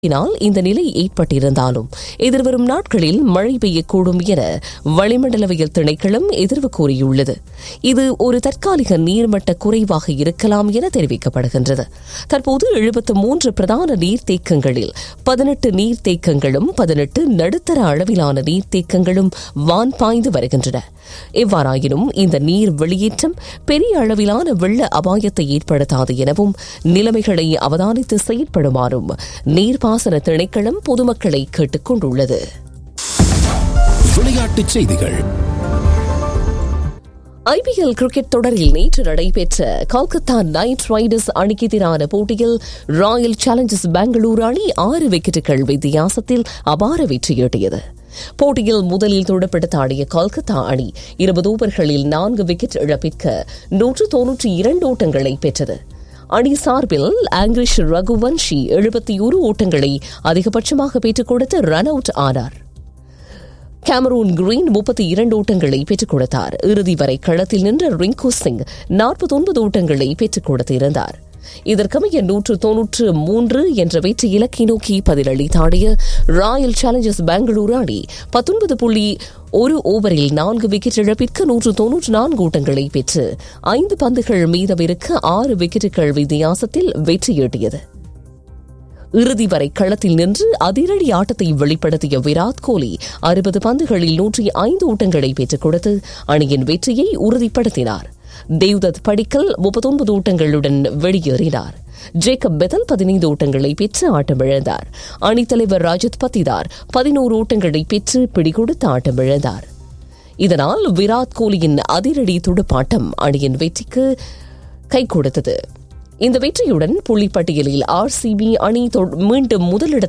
னால் இந்த நிலை ஏற்பட்டிருந்தாலும் எதிர்வரும் நாட்களில் மழை பெய்யக்கூடும் என வளிமண்டலவியல் திணைக்களம் எதிர்வு கூறியுள்ளது இது ஒரு தற்காலிக நீர்மட்ட குறைவாக இருக்கலாம் என தெரிவிக்கப்படுகின்றது தற்போது எழுபத்து மூன்று பிரதான நீர்த்தேக்கங்களில் பதினெட்டு நீர்த்தேக்கங்களும் பதினெட்டு நடுத்தர அளவிலான நீர்த்தேக்கங்களும் வான் பாய்ந்து வருகின்றன எவ்வாறாயினும் இந்த நீர் வெளியேற்றம் பெரிய அளவிலான வெள்ள அபாயத்தை ஏற்படுத்தாது எனவும் நிலைமைகளை அவதானித்து செயற்படுமாறும் நீர்ப்பாசன திணைக்களம் பொதுமக்களை கேட்டுக் கொண்டுள்ளது விளையாட்டுச் செய்திகள் ஐபிஎல் கிரிக்கெட் தொடரில் நேற்று நடைபெற்ற கொல்கத்தா நைட் ரைடர்ஸ் அணிக்கு எதிரான போட்டியில் ராயல் சேலஞ்சர்ஸ் பெங்களூரு அணி ஆறு விக்கெட்டுகள் வித்தியாசத்தில் அபார வெற்றியீட்டியது போட்டியில் முதலில் துடுப்படுத்த ஆடிய கொல்கத்தா அணி இருபது ஓவர்களில் நான்கு விக்கெட் இழப்பிற்கு நூற்று தொன்னூற்றி இரண்டு ஓட்டங்களை பெற்றது அணி சார்பில் ஆங்கிரிஷ் ரகுவன்ஷி எழுபத்தி ஒரு ஓட்டங்களை அதிகபட்சமாக பெற்றுக் கொடுத்து ரன் அவுட் ஆனார் கேமரூன் கிரீன் முப்பத்தி இரண்டு ஓட்டங்களை பெற்றுக் கொடுத்தார் இறுதி வரை களத்தில் நின்ற ரிங்கு சிங் நாற்பத்தொன்பது ஓட்டங்களை பெற்றுக் கொடுத்திருந்தார் இதற்கமைய நூற்று தொன்னூற்று மூன்று என்ற வெற்றி இலக்கை நோக்கி பதிலளித்தாடிய ராயல் சேலஞ்சர்ஸ் பெங்களூரு அணி பத்தொன்பது புள்ளி ஒரு ஓவரில் நான்கு விக்கெட் இழப்பிற்கு நூற்று தொன்னூற்று நான்கு ஓட்டங்களை பெற்று ஐந்து பந்துகள் மீதமிருக்க ஆறு விக்கெட்டுகள் வித்தியாசத்தில் வெற்றியீட்டியது இறுதி வரை களத்தில் நின்று அதிரடி ஆட்டத்தை வெளிப்படுத்திய விராட் கோலி அறுபது பந்துகளில் நூற்றி ஐந்து ஓட்டங்களை பெற்றுக் கொடுத்து அணியின் வெற்றியை உறுதிப்படுத்தினார் தேவ்தத் படிக்கல் முப்பத்தொன்பது ஓட்டங்களுடன் வெளியேறினார் ஜேக்கப் பெதல் பதினைந்து ஓட்டங்களை பெற்று ஆட்டமிழந்தார் அணித்தலைவர் ராஜத் பத்திதார் பதினோரு ஓட்டங்களை பெற்று பிடிகொடுத்து ஆட்டமிழந்தார் இதனால் விராட் கோலியின் அதிரடி துடுப்பாட்டம் அணியின் வெற்றிக்கு கை கொடுத்தது இந்த வெற்றியுடன் புள்ளிப்பட்டியலில் ஆர்சிபி அணி மீண்டும் முதலிடத்தை